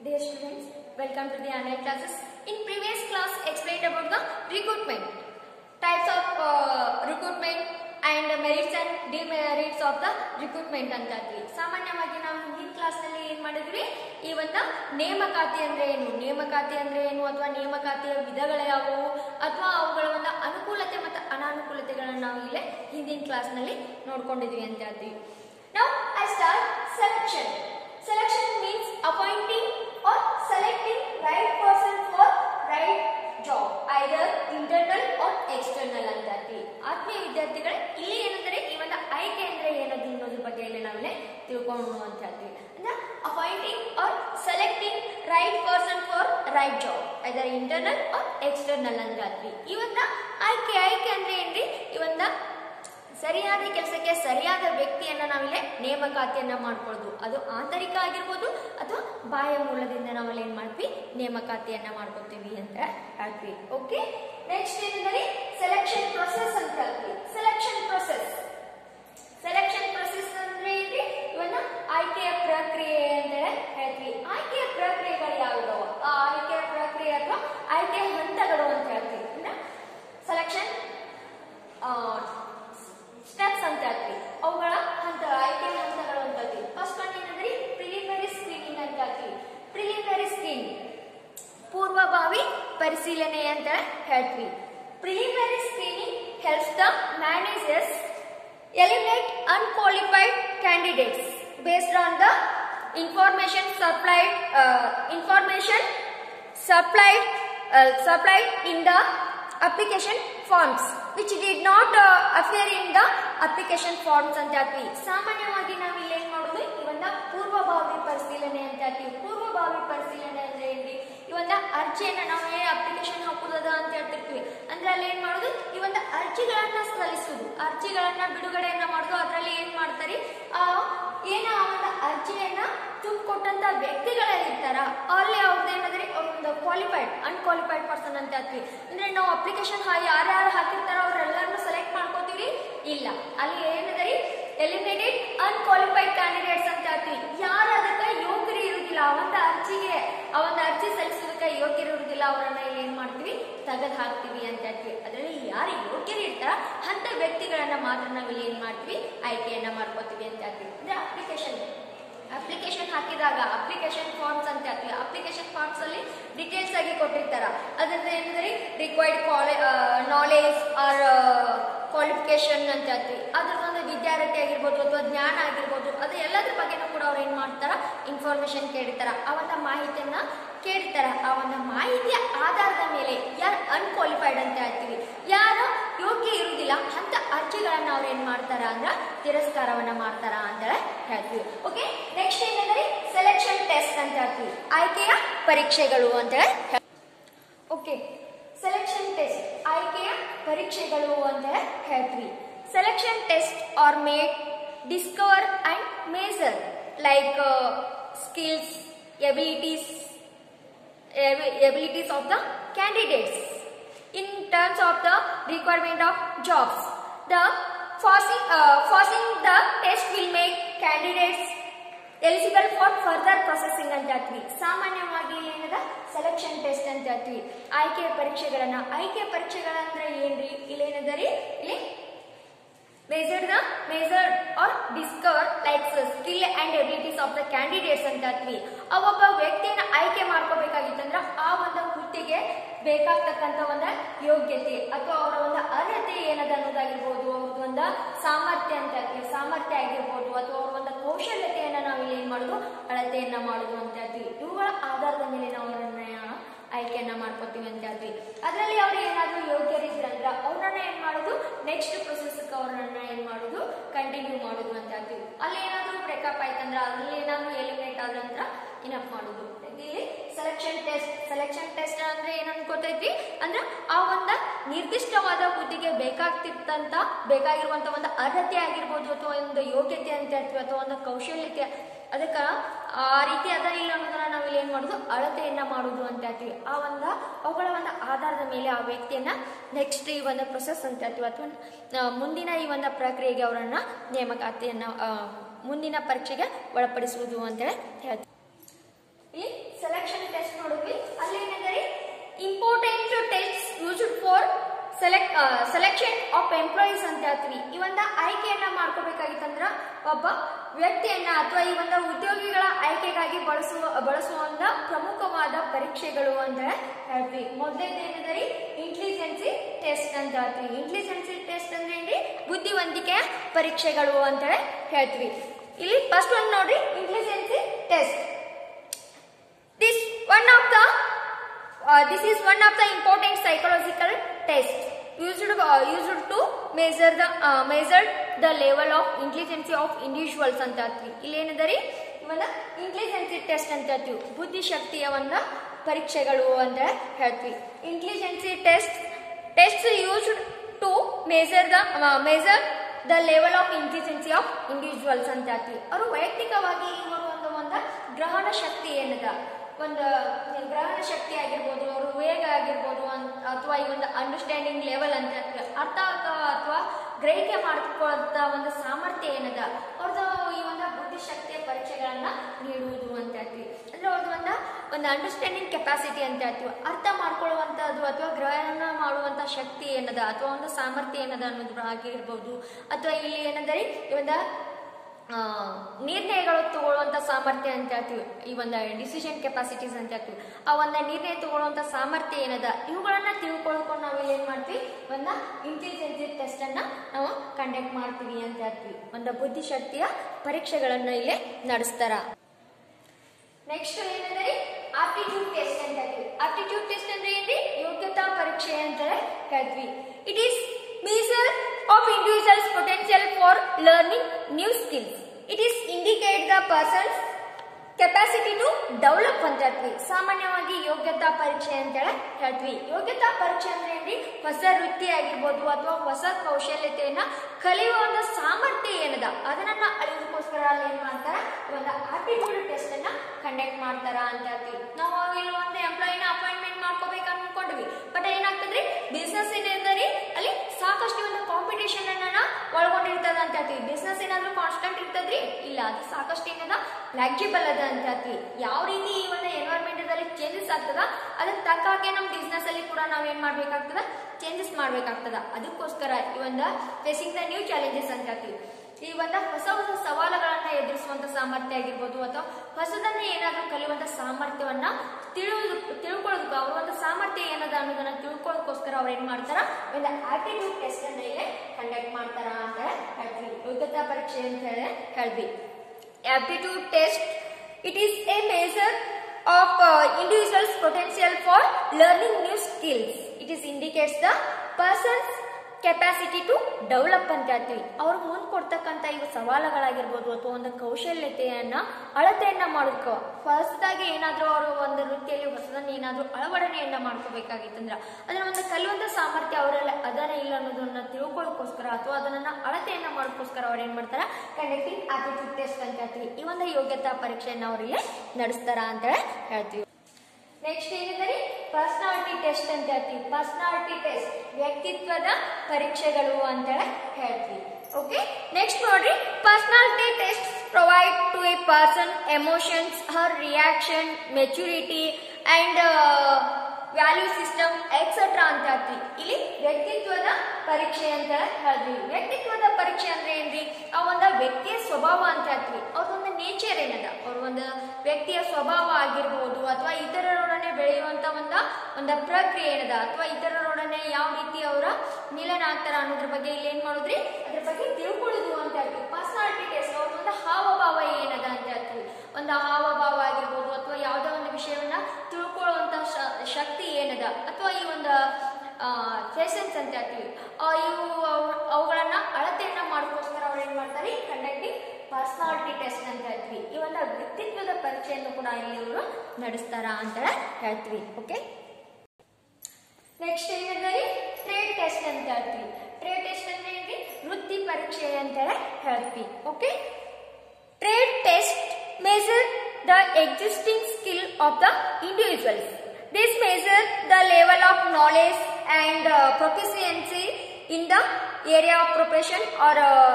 Dear students, welcome to the online classes. In previous class, explained about the recruitment, types of uh, recruitment and merits and demerits of the recruitment ಅಂತ ಇದ್ವಿ ಸಾಮಾನ್ಯವಾಗಿ ನಾವು ಹಿಂದಿನ ಕ್ಲಾಸ್ನಲ್ಲಿ ಏನ್ ಮಾಡಿದ್ವಿ ಈ ಒಂದು ನೇಮಕಾತಿ ಅಂದ್ರೆ ಏನು ನೇಮಕಾತಿ ಅಂದ್ರೆ ಏನು ಅಥವಾ ನೇಮಕಾತಿಯ ವಿಧಗಳು ಯಾವುವು ಅಥವಾ ಅವುಗಳ ಒಂದು ಅನುಕೂಲತೆ ಮತ್ತು ಅನಾನುಕೂಲತೆಗಳನ್ನ ನಾವು ಇಲ್ಲೇ ಹಿಂದಿನ ಕ್ಲಾಸ್ನಲ್ಲಿ ನೋಡ್ಕೊಂಡಿದ್ವಿ ಅಂತ ಇದ್ವಿ ನಾವು I start selection selection means appointing or selecting right person for right job either internal or external ಅಂತ ಇರ್ತೀವಿ ಆತ್ಮೀಯ ವಿದ್ಯಾರ್ಥಿಗಳೇ ಇಲ್ಲಿ ಏನಂದ್ರೆ ಈ ಒಂದು ಆಯ್ಕೆ ಅಂದ್ರೆ ಏನದು ಅನ್ನೋದ್ರ ಬಗ್ಗೆ ಇಲ್ಲಿ ನಾವಿಲ್ಲಿ ತಿಳ್ಕೊಂಡು ಅಂತ ಹೇಳ್ತೀವಿ ಅಂದ್ರೆ appointing or selecting right person for right job either internal or external ಅಂತ ಹೇಳ್ತೀವಿ ಈ ಒಂದು ಆಯ್ಕೆ ಆಯ್ಕೆ ಅಂದ್ರೆ ಏನ್ರಿ ಈ ಒಂದು ಸರಿಯಾದ ಕೆಲಸಕ್ಕೆ ಸರಿಯಾದ ವ್ಯಕ್ತಿಯನ್ನ ನಾವಿಲ್ಲಿ ನೇಮಕಾತಿಯನ್ನ ಮಾಡ್ಕೊಳ್ಳೋದು ಅದು ಆಂತರಿಕ ಆಗಿರ್ಬೋದು ಅಥವಾ ಬಾಹ್ಯ ಮೂಲದಿಂದ ನಾವಲ್ಲಿ ಏನ್ ಮಾಡ್ತೀವಿ ನೇಮಕಾತಿಯನ್ನ ಮಾಡ್ಕೊತೀವಿ ಅಂತ ಹೇಳ್ತೀವಿ ಓಕೆ ನೆಕ್ಸ್ಟ್ ಏನಂದ್ರೆ ಸೆಲೆಕ್ಷನ್ ಪ್ರೊಸೆಸ್ ಅಂತ ಹೇಳ್ತೀವಿ ಸೆಲೆಕ್ಷನ್ ಪ್ರೊಸೆಸ್ ಸೆಲೆಕ್ಷನ್ ಪ್ರೊಸೆಸ್ ಅಂದ್ರೆ ಏನ್ರಿ ಇವನ್ನ ಆಯ್ಕೆಯ ಪ್ರಕ್ರಿಯೆ ಅಂತ ಹೇಳ್ತೀವಿ ಆಯ್ಕೆಯ ಪ್ರಕ್ರಿಯೆಗಳು ಯಾವುದವ ಆ ಆಯ್ಕೆಯ ಪ್ರಕ್ರಿಯೆ ಅಥವಾ ಆಯ್ಕೆಯ ಹಂತಗಳು ಅಂತ ಹೇಳ್ತೀವಿ ಅಂದ್ರೆ ಸೆಲೆಕ್ಷನ್ ಸ್ಟೆಪ್ಸ್ ಅಂತ ಹೇಳ್ತೀವಿ ಅವುಗಳ ಹಂತಗಳು ಆಯ್ಕೆ ಹಂತಗಳು ಅಂತ ಹೇಳ್ತೀವಿ ಫಸ್ಟ್ ಒನ್ ಏನಂದ್ರೆ ಪ್ರಿಲಿಮಿನರಿ ಸ್ಕ್ರೀನಿಂಗ್ ಅಂತ ಹೇಳ್ತೀವಿ ಪ್ರಿಲಿಮಿನರಿ ಸ್ಕ್ರೀನಿಂಗ್ ಪೂರ್ವಭಾವಿ ಪರಿಶೀಲನೆ ಅಂತ ಹೇಳ್ತೀವಿ preliminary screening helps the managers eliminate unqualified candidates based on the information supplied information supplied uh, supplied in the application forms which did not uh, appear in the application forms ಅಂತ ಹೇಳ್ತೀವಿ ಸಾಮಾನ್ಯವಾಗಿ ನಾವು ಇಲ್ಲಿ ಏನ್ ಮಾಡೋದು ಇವನ್ನ ಪೂರ್ವಭಾವಿ ಪರಿಶೀಲನೆ ಅಂತ ಹೇಳ್ತೀವಿ ಪೂರ್ವಭಾವಿ ಪರಿಶೀಲನೆ ಅಂದ್ರೆ ಏನ್ರಿ ಈ ಒಂದು ಅರ್ಜಿಯನ್ನ ನಾವು ಏನ್ ಅಪ್ಲಿಕೇಶನ್ ಹಾಕುದದ ಅಂತ ಹೇಳ್ತಿರ್ತೀವಿ ಅಂದ್ರೆ ಅಲ್ಲಿ ಏನ್ ಮಾಡೋದು ಈ ಒಂದು ಅರ್ಜಿಗಳನ್ನ ಸಲ್ಲಿಸುದು ಅರ್ಜಿಗಳನ್ನ ಬಿಡುಗಡೆಯನ್ನ ಮಾಡೋದು ಅದರಲ್ಲಿ ಏನ್ ಮಾಡ್ತಾರೆ ಆ ಏನ ಆ ಒಂದು ಅರ್ಜಿಯನ್ನ ತುಂಬಿಕೊಟ್ಟಂತ ವ್ಯಕ್ತಿಗಳಿರ್ತಾರ ಅಲ್ಲಿ ಅವ್ರದ್ದೇನಾದ್ರೆ ಒಂದು ಕ್ವಾಲಿಫೈಡ್ ಅನ್ಕ್ವಾಲಿಫೈಡ್ ಪರ್ಸನ್ ಅಂತ ಹೇಳ್ತೀವಿ ಅಂದ್ರೆ ನಾವು ಅಪ್ಲಿಕೇಶನ್ ಯಾರ್ಯಾರು ಹಾಕಿರ್ತಾರ ಅವ್ರೆಲ್ಲರನ್ನು ಸೆಲೆಕ್ಟ್ ಮಾಡ್ಕೋತೀವಿ ಇಲ್ಲ ಅಲ್ಲಿ ಏನದರಿ ಎಲಿಮಿನೇಟೆಡ್ ಅನ್ಕ್ವಾಲಿಫೈಡ್ ಕ್ಯಾಂಡಿಡೇಟ್ಸ್ ಅಂತ ಹೇಳ್ತೀವಿ ಯಾರು ಅದಕ್ಕೆ ಯೋಗ್ಯರು ಇರುವುದಿಲ್ಲ ಆ ಒಂದು ಅರ್ಜಿಗೆ ಆ ಒಂದು ಅರ್ಜಿ ಸಲ್ಲಿಸೋದಕ್ಕೆ ಯೋಗ್ಯರು ಇರುವುದಿಲ್ಲ ಅವರನ್ನ ಇಲ್ಲಿ ಏನ್ ಮಾಡ್ತೀವಿ ತೆಗೆದು ಹಾಕ್ತೀವಿ ಅಂತ ಹೇಳ್ತೀವಿ ಅದರಲ್ಲಿ ಯಾರು ಯೋಗ್ಯರು ಇರ್ತಾರ ಅಂತ ವ್ಯಕ್ತಿಗಳನ್ನ ಮಾತ್ರ ನಾವು ಇಲ್ಲಿ ಏನ್ ಮಾಡ್ತೀವಿ ಆಯ್ಕೆಯನ್ನ ಮಾಡ್ಕೋತೀವಿ ಅಂತ ಹೇಳ್ತೀವಿ ಅಂದ್ರೆ ಅಪ್ಲಿಕೇಶನ್ ಅಪ್ಲಿಕೇಶನ್ ಹಾಕಿದಾಗ ಅಪ್ಲಿಕೇಶನ್ ಫಾರ್ಮ್ಸ್ ಅಂತ ಹೇಳ್ತೀವಿ ಅಪ್ಲಿಕೇಶನ್ ಫಾರ್ಮ್ಸ್ ಅಲ್ಲಿ ಡೀಟೇಲ್ಸ್ ಆಗಿ ಕೊಟ್ಟಿರ್ತಾರ ಅದ್ರದ್ದು ಏನಂದ್ರೆ ರಿಕ್ವೈರ್ಡ್ ಕಾಲೇ ನಾಲೆಜ್ ಆರ್ ಕ್ವಾಲಿಫಿಕೇಶನ್ ಅಂತ ಹೇಳ್ತೀವಿ ಅದ್ರದ್ದೊಂದು ವಿದ್ಯಾರ್ಥಿ ಆಗಿರ್ಬೋದು ಅಥವಾ ಜ್ಞಾನ ಆಗಿರ್ಬೋದು ಅದು ಎಲ್ಲದ್ರ ಬಗ್ಗೆನೂ ಕೂಡ ಅವ್ರು ಏನ್ ಮಾಡ್ತಾರ ಇನ್ಫಾರ್ಮೇಶನ್ ಕೇಳಿರ್ತಾರ ಆ ಒಂದು ಮಾಹಿತಿಯನ್ನ ಕೇಳ್ತಾರ ಆ ಒಂದು ಮಾಹಿತಿಯ ಆಧಾರದ ಮೇಲೆ ಯಾರು ಅನ್ಕ್ವಾಲಿಫೈಡ್ ಅಂತ ಹೇಳ್ತೀವಿ ಯಾರು ಯೋಗ್ಯ ಇರುವುದಿಲ್ಲ ಅಂತ ಅರ್ಜಿಗಳನ್ನ ಅವ್ರು ಏನ್ ಮಾಡ್ತಾರ ಅಂದ್ರ ತಿರಸ್ಕಾರವನ್ನ ಮಾಡ್ತಾರ ಅಂತ ಹೇಳ್ತೀವಿ ಓಕೆ ನೆಕ್ಸ್ಟ್ ಏನಂದ್ರೆ ಸೆಲೆಕ್ಷನ್ ಟೆಸ್ಟ್ ಅಂತ ಹೇಳ್ತೀವಿ ಆಯ್ಕೆಯ ಪರೀಕ್ಷೆಗಳು ಅಂತ ಓಕೆ ಸೆಲೆಕ್ಷನ್ ಟೆಸ್ಟ್ ಆಯ್ಕೆಯ ಪರೀಕ್ಷೆಗಳು ಅಂತ ಹೇಳ್ತೀವಿ selection test are made discover and measure like skills abilities abilities of the candidates in terms of the requirement of jobs. The forcing, uh, forcing the test will make candidates eligible for further processing ಅಂತ ಹೇಳ್ತೀವಿ ಸಾಮಾನ್ಯವಾಗಿ ಇಲ್ಲಿ ಏನದ selection test ಅಂತ ಹೇಳ್ತೀವಿ ಆಯ್ಕೆಯ ಪರೀಕ್ಷೆಗಳನ್ನ ಆಯ್ಕೆಯ ಪರೀಕ್ಷೆಗಳಂದ್ರೆ ಏನ್ರಿ ಇಲ್ಲಿ ಏನದರಿ ಇಲ್ಲಿ measure the measured or discover like skill and abilities of the candidates ಅಂತ ಹೇಳ್ತೀವಿ ಆ ಒಬ್ಬ ವ್ಯಕ್ತಿಯನ್ನ ಆಯ್ಕೆ ಮಾಡ್ಕೋಬೇಕಾಗಿತ್ತಂದ್ರ ಆ ಒಂದು ಹುದ್ದೆಗೆ ಬೇಕಾಗ್ತಕ್ಕಂತ ಒಂದು ಯೋಗ್ಯತೆ ಅಥವಾ ಅವರ ಒಂದು ಅರ್ಹತೆ ಏನದ ಅನ್ನೋದಾಗಿರ್ಬೋದು ಅವ್ರದ್ದು ಒಂದು ಸಾಮರ್ಥ್ಯ ಅಂತ ಹೇಳ್ತೀವಿ ಸಾಮರ್ಥ್ಯ ಆಗಿರ್ಬೋದು ಅಥವಾ ಅವ್ರ ಒಂದು ಕೌಶಲ್ಯತೆಯನ್ನ ನಾವು ಇಲ್ಲಿ ಏನ್ ಮಾಡೋದು ಅಳತೆಯನ್ನ ಮಾಡೋದು ಅಂತ ಹೇಳ್ತೀವಿ ಇವುಗಳ ಆಧಾರದ ಮೇಲೆ ನಾವು ಅವರನ್ನ ಆಯ್ಕೆಯನ್ನ ಮಾಡ್ಕೋತೀವಿ ಅಂತ ಹೇಳ್ತೀವಿ ಅದರಲ್ಲಿ ಅವ್ರು ಏನಾದ್ರೂ ಯೋಗ್ಯರಿದ್ರಂದ್ರ ಅವ್ರನ್ನ ಏನ್ ಮಾಡೋದು ನೆಕ್ಸ್ಟ್ ಪ್ರೊಸೆಸ್ ಅವ್ರನ್ನ ಏನ್ ಮಾಡೋದು ಕಂಟಿನ್ಯೂ ಮಾಡೋದು ಅಂತ ಹೇಳ್ತೀವಿ ಅಲ್ಲಿ ಏನಾದ್ರೂ ಬ್ರೇಕಪ್ ಆಯ್ತಂದ್ರ ಅದ್ರಲ್ಲಿ ಏನಾದ್ರೂ ಎಲಿಮಿನೇಟ್ ಆದ್ರಂದ್ರ ಇನಪ್ ಮಾಡೋದು ಇಲ್ಲಿ ಸೆಲೆಕ್ಷನ್ ಟೆಸ್ಟ್ ಸೆಲೆಕ್ಷನ್ ಟೆಸ್ಟ್ ಅಂದ್ರೆ ಏನ್ ಅನ್ಕೋತೈತಿ ಅಂದ್ರೆ ಆ ಒಂದು ನಿರ್ದಿಷ್ಟವಾದ ಹುದ್ದೆಗೆ ಬೇಕಾಗ್ತಿತ್ತಂತ ಬೇಕಾಗಿರುವಂತ ಒಂದು ಅರ್ಹತೆ ಆಗಿರ್ಬೋದು ಅಥವಾ ಒಂದು ಯೋಗ್ಯತೆ ಅಂತ ಹೇಳ್ತೀವಿ ಅಥವಾ ಒಂದು ಕೌಶಲ್ಯತೆ ಅದಕ್ಕ ಆ ರೀತಿ ಅದ ಇಲ್ಲ ಅನ್ನೋದನ್ನ ನಾವು ಇಲ್ಲಿ ಏನ್ ಮಾಡೋದು ಅಳತೆಯನ್ನ ಮಾಡುದು ಅಂತ ಹೇಳ್ತೀವಿ ಆ ಒಂದು ಅವುಗಳ ಒಂದು ಆಧಾರದ ಮೇಲೆ ಆ ವ್ಯಕ್ತಿಯನ್ನ ನೆಕ್ಸ್ಟ್ ಈ ಒಂದು ಪ್ರೊಸೆಸ್ ಅಂತ ಹೇಳ್ತೀವಿ ಅಥವಾ ಆ, ಮುಂದಿನ ಈ ಒಂದು ಪ್ರಕ್ರಿಯೆಗೆ ಅವರನ್ನ ನೇಮಕಾತಿಯನ್ನ ಆ, ಮುಂದಿನ ಪರೀಕ್ಷೆಗೆ ಒಳಪಡಿಸುವುದು ಅಂತ ಹೇಳಿ ಹೇಳ್ತೀವಿ ಇಲ್ಲಿ ಸೆಲೆಕ್ಷನ್ ಟೆಸ್ಟ್ ನೋಡಿದ್ವಿ ಅಲ್ಲಿ ಏನಂದ್ರೆ important test used for select selection of employees ಅಂತ ಹೇಳ್ತೀವಿ ಈ ಒಂದು ಆಯ್ಕೆಯನ್ನ ಮಾಡ್ಕೋಬೇಕಾಗಿತ್ತಂದ್ರ ಒಬ್ಬ ವ್ಯಕ್ತಿಯನ್ನ ಅಥವಾ ಈ ಒಂದು ಉದ್ಯೋಗಿಗಳ ಆಯ್ಕೆಗಾಗಿ ಬಳಸುವ ಬಳಸುವ ಒಂದು ಪ್ರಮುಖವಾದ ಪರೀಕ್ಷೆಗಳು ಅಂತ ಹೇಳ್ತೀವಿ ಮೊದಲೇದು ಏನಂದ್ರೆ ಇಂಟೆಲಿಜೆನ್ಸಿ ಟೆಸ್ಟ್ ಅಂತ ಹೇಳ್ತೀವಿ ಇಂಟೆಲಿಜೆನ್ಸಿ ಟೆಸ್ಟ್ ಅಂದ್ರೆ ಏನ್ರಿ ಬುದ್ಧಿವಂತಿಕೆಯ ಪರೀಕ್ಷೆಗಳು ಅಂತ ಹೇಳ್ತೀವಿ ಇಲ್ಲಿ ಫಸ್ಟ್ ಒಂದು ನೋಡ್ರಿ intelligence test this one of the uh, this is one of the important psychological tests used uh, used to measure the uh, measure the level of intelligence of individuals ಅಂತ ಹೇಳ್ತೀವಿ ಇಲ್ಲಿ ಏನಿದೆ ಇವನ್ನ ಇಂಟೆಲಿಜೆನ್ಸಿ ಟೆಸ್ಟ್ ಅಂತ ಹೇಳ್ತೀವಿ ಬುದ್ಧಿಶಕ್ತಿಯ ಒಂದು ಪರೀಕ್ಷೆಗಳು ಅಂತ ಹೇಳ್ತೀವಿ intelligence test test used to measure the measure the level of intelligence of individuals ಅಂತ ಹೇಳ್ತೀವಿ ಅವರು ವೈಯಕ್ತಿಕವಾಗಿ ಇವರು ಒಂದು ಒಂದು ಗ್ರಹಣ ಶಕ್ತಿ ಏನದ ಒಂದು ಗ್ರಹಣ ಶಕ್ತಿ ಆಗಿರ್ಬೋದು ಅವರು ವೇಗ ಆಗಿರ್ಬೋದು ಅಂತ ಅಥವಾ ಈ ಒಂದು ಅಂಡರ್ಸ್ಟ್ಯಾಂಡಿಂಗ್ ಲೆವೆಲ್ ಅಂತ ಹೇಳ್ತೀವಿ ಅರ್ಥ ಅಥವಾ ಗ್ರಹಿಕೆ ಮಾಡ್ಕೊಳ್ಳೋಂಥ ಒಂದು ಸಾಮರ್ಥ್ಯ ಏನದ ಅವ್ರದ್ದು ಈ ಒಂದು ಬುದ್ಧಿಶಕ್ತಿಯ ಪರೀಕ್ಷೆಗಳನ್ನ ನೀಡುವುದು ಅಂತ ಹೇಳ್ತೀವಿ ಅಂದ್ರೆ ಅವ್ರದ್ದು ಒಂದು ಒಂದು ಅಂಡರ್ಸ್ಟ್ಯಾಂಡಿಂಗ್ ಕೆಪಾಸಿಟಿ ಅಂತ ಹೇಳ್ತೀವಿ ಅರ್ಥ ಮಾಡ್ಕೊಳ್ಳುವಂಥದ್ದು ಅಥವಾ ಗ್ರಹಣ ಮಾಡುವಂಥ ಶಕ್ತಿ ಏನದ ಅಥವಾ ಒಂದು ಸಾಮರ್ಥ್ಯ ಏನದ ಅನ್ನೋದ್ರ ಆಗಿರ್ಬೋದು ಅಥವಾ ಇಲ್ಲಿ ಏನಂದರೆ ಈ ಒಂದು ಆ, ನಿರ್ಣಯಗಳು ತಗೊಳ್ಳುವಂತ ಸಾಮರ್ಥ್ಯ ಅಂತ ಹೇಳ್ತೀವಿ ಈ ಒಂದು ಡಿಸಿಷನ್ ಕೆಪಾಸಿಟೀಸ್ ಅಂತ ಹೇಳ್ತೀವಿ ಆ ಒಂದು ನಿರ್ಣಯ ತಗೊಳ್ಳುವಂತ ಸಾಮರ್ಥ್ಯ ಏನದ ಇವುಗಳನ್ನ ತಿಳ್ಕೊಳ್ಕೊಂಡು ನಾವು ಏನ್ ಮಾಡ್ತೀವಿ ಒಂದು ಇಂಟೆಲಿಜೆನ್ಸಿ ಟೆಸ್ಟ್ ಅನ್ನ ನಾವು ಕಂಡಕ್ಟ್ ಮಾಡ್ತೀವಿ ಅಂತ ಹೇಳ್ತೀವಿ ಒಂದು ಬುದ್ಧಿಶಕ್ತಿಯ ಪರೀಕ್ಷೆಗಳನ್ನ ಇಲ್ಲಿ ನಡೆಸ್ತಾರ ನೆಕ್ಸ್ಟ್ ಏನಂದ್ರೆ ಆಪ್ಟಿಟ್ಯೂಡ್ ಟೆಸ್ಟ್ ಅಂತ ಹೇಳ್ತೀವಿ ಆಪ್ಟಿಟ್ಯೂಡ್ ಟೆಸ್ಟ್ ಅಂದ್ರೆ ಏನ್ರಿ ಯೋಗ್ಯತಾ ಪರೀಕ್ಷೆ ಅಂತ ಹೇಳ್ತೀವಿ it is measure of individuals potential for learning new skills it is indicate the person's capacity to develop ಅಂತ ಹೇಳ್ತೀವಿ ಸಾಮಾನ್ಯವಾಗಿ ಯೋಗ್ಯತಾ ಪರೀಕ್ಷೆ ಅಂತ ಹೇಳಿ ಹೇಳ್ತೀವಿ ಯೋಗ್ಯತಾ ಪರೀಕ್ಷೆ ಅಂದ್ರೆ ಏನ್ರಿ ಹೊಸ ವೃತ್ತಿ ಆಗಿರ್ಬೋದು ಅಥವಾ ಹೊಸ ಕೌಶಲ್ಯತೆಯನ್ನ ಕಲಿಯುವ ಒಂದು ಸಾಮರ್ಥ್ಯ ಏನದ ಅದನ್ನ ಅಳಿಯೋದಕ್ಕೋಸ್ಕರ ಅಲ್ಲಿ ಏನ್ ಮಾಡ್ತಾರ ಒಂದು ಆಪ್ಟಿಟ್ಯೂಡ್ ಟೆಸ್ಟ್ ಅನ್ನ ಕಂಡಕ್ಟ್ ಮಾಡ್ತಾರ ಅಂತ ಹೇಳ್ತೀವಿ ನಾವು ಇಲ್ಲಿ ಒಂದು ಎಂಪ್ಲಾಯಿನ ಅಪಾಯಿಂಟ್ಮೆಂಟ್ ಮಾಡ್ಕೋಬೇಕು ಅನ್ಕೊಂಡ್ವಿ ಬಟ್ ಏನಾಗ್ತದ್ರಿ ಬಿಸ್ನೆಸ್ ಏನಿದೆ ಅಲ್ಲಿ ಸಾಕಷ್ಟು ಒಂದು ಕಾಂಪಿಟೇಷನ್ ಅನ್ನ ಒಳಗೊಂಡಿರ್ತದ ಅಂತ ಹೇಳ್ತೀವಿ ಬಿಸ್ನೆಸ್ ಏನಾದ್ರೂ ಕಾನ್ಸ್ಟೆಂಟ್ ಇರ್ತದ್ರಿ ಇಲ್ಲ ಅದು ಸಾಕಷ್ಟು ಏನದ ಫ್ಲೆಕ್ಸಿಬಲ್ ಅದ ಅಂತ ಹೇಳ್ತೀವಿ ಯಾವ ರೀತಿ ಈ ಒಂದು ಎನ್ವೈರ್ಮೆಂಟ್ ಅಲ್ಲಿ ಚೇಂಜಸ್ ಆಗ್ತದ ಅದಕ್ಕೆ ತಕ್ಕ ಹಾಗೆ ನಮ್ಮ ಬಿಸ್ನೆಸ್ ಅಲ್ಲಿ ಕೂಡ ನಾವ್ ಏನ್ ಮಾಡ್ಬೇಕಾಗ್ತದ ಚೇಂಜಸ್ ಮಾಡ್ಬೇಕಾಗ್ತದ ಅದಕ್ಕೋಸ್ಕರ ಈ ಒಂದು ಫೇಸಿಂಗ್ ದ ನ್ಯೂ ಚಾಲೆಂಜಸ್ ಅಂತ ಹೇಳ್ತೀವಿ ಈ ಒಂದು ಹೊಸ ಹೊಸ ಸವಾಲುಗಳನ್ನ ಎದುರಿಸುವಂತ ಸಾಮರ್ಥ್ಯ ಆಗಿರ್ಬೋದು ಅಥವಾ ಹೊಸದನ್ನ ಏನಾದ್ರೂ ಕಲಿಯುವಂತ ಸಾಮರ್ಥ್ಯವನ್ನ ತಿಳಿಯೋದು ತಿಳ್ಕೊಳ್ಳೋದಕ್ಕೆ ಅವ್ರ ಒಂದು ಸಾಮರ್ಥ್ಯ ಏನದ ಅನ್ನೋದನ್ನ ತಿಳ್ಕೊಳ್ಳೋದಕ್ಕೋಸ್ಕರ ಅವ್ರು ಏನ್ ಮಾಡ್ತಾರ ಒಂದು ಆಟಿಟ್ಯೂಡ್ ಟೆಸ್ಟ್ ಅನ್ನ ಇಲ್ಲಿ ಕಂಡಕ್ಟ್ ಮಾಡ್ತಾರ ಅಂತ ಹೇಳ್ತೀವಿ ಯೋಗ್ಯತಾ ಪರೀಕ್ಷೆ ಅಂತ ಹೇಳಿ ಹೇಳ್ತೀವಿ aptitude test it is a measure of uh, individual's potential for learning new skills it is indicates the person's capacity to develop ಅಂತ ಹೇಳ್ತೀವಿ ಅವ್ರಿಗೆ ಮುಂದೆ ಕೊಡ್ತಕ್ಕಂಥ ಇವು ಸವಾಲುಗಳಾಗಿರ್ಬೋದು ಅಥವಾ ಒಂದು ಕೌಶಲ್ಯತೆಯನ್ನ ಅಳತೆಯನ್ನ ಮಾಡೋದಕ್ಕೆ ಹೊಸದಾಗಿ ಏನಾದರೂ ಅವರು ಒಂದು ವೃತ್ತಿಯಲ್ಲಿ ಹೊಸದನ್ನ ಏನಾದರೂ ಅಳವಡನೆಯನ್ನ ಮಾಡ್ಕೋಬೇಕಾಗಿತ್ತಂದ್ರೆ ಅದನ್ನ ಒಂದು ಕಲಿಯುವಂತ ಸಾಮರ್ಥ್ಯ ಅವರಲ್ಲಿ ಅದನ್ನ ಇಲ್ಲ ಅನ್ನೋದನ್ನ ತಿಳ್ಕೊಳ್ಳೋಕ್ಕೋಸ್ಕರ ಅಥವಾ ಅದನ್ನ ಅಳತೆಯನ್ನ ಮಾಡೋಕ್ಕೋಸ್ಕರ ಅವ್ರು ಏನ್ ಮಾಡ್ತಾರ ಕಂಡಕ್ಟಿಂಗ್ ಆಪ್ಟಿಟ್ಯೂಡ್ ಟೆಸ್ಟ್ ಅಂತ ಹೇಳ್ತೀವಿ ಈ ಒಂದು ಯೋಗ್ಯತಾ ಪರೀಕ್ಷೆಯನ್ನ ಅವರಿಗೆ ನಡೆಸ್ತಾರ ಅಂತ ಹೇಳ್ತೀವಿ ನೆಕ್ಸ್ಟ್ ಏನಿದೆ ಪರ್ಸನಾಲಿಟಿ ಟೆಸ್ಟ್ ಅಂತ ಹೇಳ್ತೀವಿ ಪರ್ಸನಾಲಿಟಿ ಟೆಸ್ಟ್ ವ್ಯಕ್ತಿತ್ವದ ಪರೀಕ್ಷೆಗಳು ಅಂತ ಹೇಳ್ತೀವಿ ಓಕೆ ನೆಕ್ಸ್ಟ್ ನೋಡ್ರಿ personality test provide to a person emotions her reaction maturity and value system etcetera ಅಂತ ಹೇಳ್ತೀವಿ ಇಲ್ಲಿ ವ್ಯಕ್ತಿತ್ವದ ಪರೀಕ್ಷೆ ಅಂತ ಹೇಳ್ತೀವಿ ವ್ಯಕ್ತಿತ್ವದ ಪರೀಕ್ಷೆ ಅಂದ್ರೆ ಏನ್ರಿ ಆ ಒಂದು ವ್ಯಕ್ತಿಯ ಸ್ವಭಾವ ಅಂತ ಹೇಳ್ತೀವಿ ಅವ್ರದೊಂದು ನೇಚರ್ ಏನದ ಅವ್ರ ಒಂದು ವ್ಯಕ್ತಿಯ ಸ್ವಭಾವ ಆಗಿರ್ಬೋದು ಅಥವಾ ಇತರರೊಡನೆ ಬೆಳೆಯುವಂತ ಒಂದ ಒಂದು ಪ್ರಕ್ರಿಯೆ ಏನದ ಅಥವಾ ಇತರರೊಡನೆ ಯಾವ ರೀತಿ ಅವರ ಮಿಲನ ಆಗ್ತಾರ ಅನ್ನೋದ್ರ ಬಗ್ಗೆ ಇಲ್ಲಿ ಏನ್ ಮಾಡುದ್ರಿ ಅದ್ರ ಬಗ್ಗೆ ತಿಳ್ಕೊಳ್ಳೋದು ಅಂತ ಹೇಳ್ತೀವಿ ಪರ್ಸನಾಲಿಟಿ ಟೆಸ್ಟ್ ಅವ್ರ ಒಂದು ಹಾವಭಾವ ಏನದ ಅಂತ ಹೇಳ್ತೀವಿ ಒಂದು ಹಾವಭಾವ ಆಗಿರ್ಬೋದು ಅಥವಾ ಯಾವುದೋ ಒಂದು ವಿಷಯವನ್ನ ತಿಳ್ಕೊಳ್ಳುವಂತ ಶ- ಶಕ್ತಿ ಏನದ ಅಥವಾ ಈ ಒಂದು ಫೇಷನ್ಸ್ ಅಂತ ಹೇಳ್ತೀವಿ ಆ, ಇವು ಅವ್- ಅವುಗಳನ್ನ ಅಳತೆಯನ್ನ ಮಾಡೋಕ್ಕೋಸ್ಕರ ಅವ್ರು ಏನ್ ಮಾಡ್ತಾರೆ ಕಂಡಕ್ಟಿಂಗ್ ಪರ್ಸನಾಲಿಟಿ ಟೆಸ್ಟ್ ಅಂತ ಹೇಳ್ತೀವಿ ಈ ಒಂದು ವ್ಯಕ್ತಿತ್ವದ ಪರೀಕ್ಷೆಯನ್ನು ಕೂಡ ಇಲ್ಲಿ ಇವರು ನಡೆಸ್ತಾರ ಅಂತ ಹೇಳ್ತೀವಿ ಓಕೆ ನೆಕ್ಸ್ಟ್ ಏನಂದ್ರೆ ಟ್ರೇಡ್ ಟೆಸ್ಟ್ ಅಂತ ಹೇಳ್ತೀವಿ ಟ್ರೇಡ್ ಟೆಸ್ಟ್ ಅಂದ್ರೆ ಏನ್ರಿ ವೃತ್ತಿ ಪರೀಕ್ಷೆ ಅಂತ ಹೇಳ್ತೀವಿ okay trade test measure the existing skill of the individuals. This measure the level of knowledge and uh, proficiency in the area of profession or uh,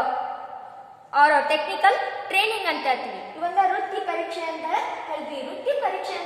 or technical training ಅಂತ ಹೇಳ್ತೀವಿ ಈ ಒಂದು ವೃತ್ತಿ ಪರೀಕ್ಷೆ ಅಂತ ಹೇಳ್ತೀವಿ ವೃತ್ತಿ ಪರೀಕ್ಷೆ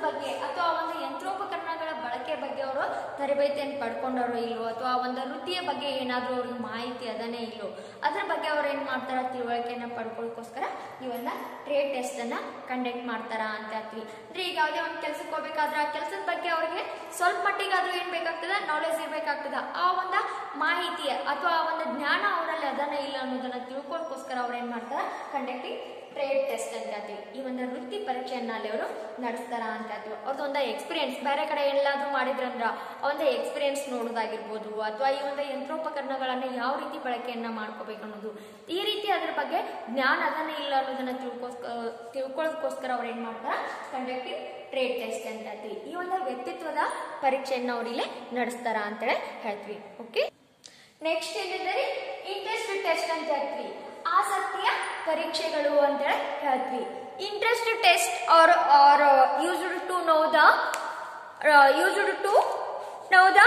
ಬಗ್ಗೆ ಅಥವಾ ಆ ಒಂದು ಯಂತ್ರೋಪಕರಣಗಳ ಬಳಕೆ ಬಗ್ಗೆ ಅವರು ತರಬೇತಿಯನ್ನು ಪಡ್ಕೊಂಡಾರೋ ಇಲ್ವೋ ಅಥವಾ ಆ ಒಂದು ವೃತ್ತಿಯ ಬಗ್ಗೆ ಏನಾದರೂ ಅವ್ರಿಗೆ ಮಾಹಿತಿ ಅದನ್ನೇ ಇಲ್ಲೋ ಅದ್ರ ಬಗ್ಗೆ ಅವ್ರು ಏನು ಮಾಡ್ತಾರ ತಿಳುವಳಿಕೆಯನ್ನು ಪಡ್ಕೊಳ್ಳೋಕ್ಕೋಸ್ಕರ ಈ ಒಂದು ಟ್ರೇಡ್ ಟೆಸ್ಟ್ ಅನ್ನ ಕಂಡಕ್ಟ್ ಮಾಡ್ತಾರ ಅಂತ ಹೇಳ್ತೀವಿ ಅಂದ್ರೆ ಈಗ ಯಾವುದೇ ಒಂದು ಕೆಲ್ಸಕ್ಕೆ ಹೋಗ್ಬೇಕಾದ್ರೆ ಆ ಕೆಲಸದ ಬಗ್ಗೆ ಅವ್ರಿಗೆ ಸ್ವಲ್ಪ ಮಟ್ಟಿಗಾದ್ರೂ ಏನ್ ಬೇಕಾಗ್ತದ ನಾಲೆಜ್ ಇರ್ಬೇಕಾಗ್ತದ ಆ ಒಂದು ಮಾಹಿತಿ ಅಥವಾ ಆ ಒಂದು ಜ್ಞಾನ ಅವರಲ್ಲಿ ಅದನ್ನ ಇಲ್ಲ ಅನ್ನೋದನ್ನ ತಿಳ್ಕೊಳ್ಳೋಕ್ಕೋಸ್ಕರ ಅವ್ರು ಏನ್ ಮಾಡ್ತಾರ ಕಂಡಕ್ಟಿಂಗ್ ಟ್ರೇಡ್ ಟೆಸ್ಟ್ ಅಂತ ಹೇಳ್ತೀವಿ ಈ ಒಂದು ವೃತ್ತಿ ಪರೀಕ್ಷೆಯನ್ನ ಅಲ್ಲಿ ಅವರು ನಡೆಸ್ತಾರ ಅಂತ ಹೇಳ್ತೀವಿ ಅವ್ರದ್ದು ಒಂದು ಎಕ್ಸ್ಪೀರಿಯನ್ಸ್ ಬೇರೆ ಕಡೆ ಎಲ್ಲಾದ್ರೂ ಮಾಡಿದ್ರಂದ್ರ ಆ ಒಂದು ಎಕ್ಸ್ಪೀರಿಯನ್ಸ್ ನೋಡೋದಾಗಿರ್ಬೋದು ಅಥವಾ ಈ ಒಂದು ಯಂತ್ರೋಪಕರಣಗಳನ್ನ ಯಾವ ರೀತಿ ಬಳಕೆಯನ್ನ ಮಾಡ್ಕೋಬೇಕು ಅನ್ನೋದು ಈ ರೀತಿ ಅದ್ರ ಬಗ್ಗೆ ಜ್ಞಾನ ಅದನ್ನ ಇಲ್ಲ ಅನ್ನೋದನ್ನ ತಿಳ್ಕೋಸ್ಕ ತಿಳ್ಕೊಳ್ಳೋದಕ್ಕೋಸ್ಕರ ಅವ್ರು ಏನ್ ಮಾಡ್ತಾರ ಕಂಡಕ್ಟಿಂಗ್ ಟ್ರೇಡ್ ಟೆಸ್ಟ್ ಅಂತ ಹೇಳ್ತೀವಿ ಈ ಒಂದು ವ್ಯಕ್ತಿತ್ವದ ಪರೀಕ್ಷೆಯನ್ನ ಅವ್ರು ಇಲ್ಲಿ ನಡೆಸ್ತಾರ ಅಂತೇಳಿ ಹೇಳ್ತೀವಿ ಓಕೆ ನೆಕ್ಸ್ಟ್ ಏನಿದೆ ಇಂಟ್ರೆಸ್ಟ್ ಟೆಸ್ಟ್ ಅಂತ ಹೇಳ್ತೀವಿ ಆಸಕ್ತಿಯ ಪರೀಕ್ಷೆಗಳು ಅಂತ ಹೇಳ್ತೀವಿ interest test are are used to know the used to know the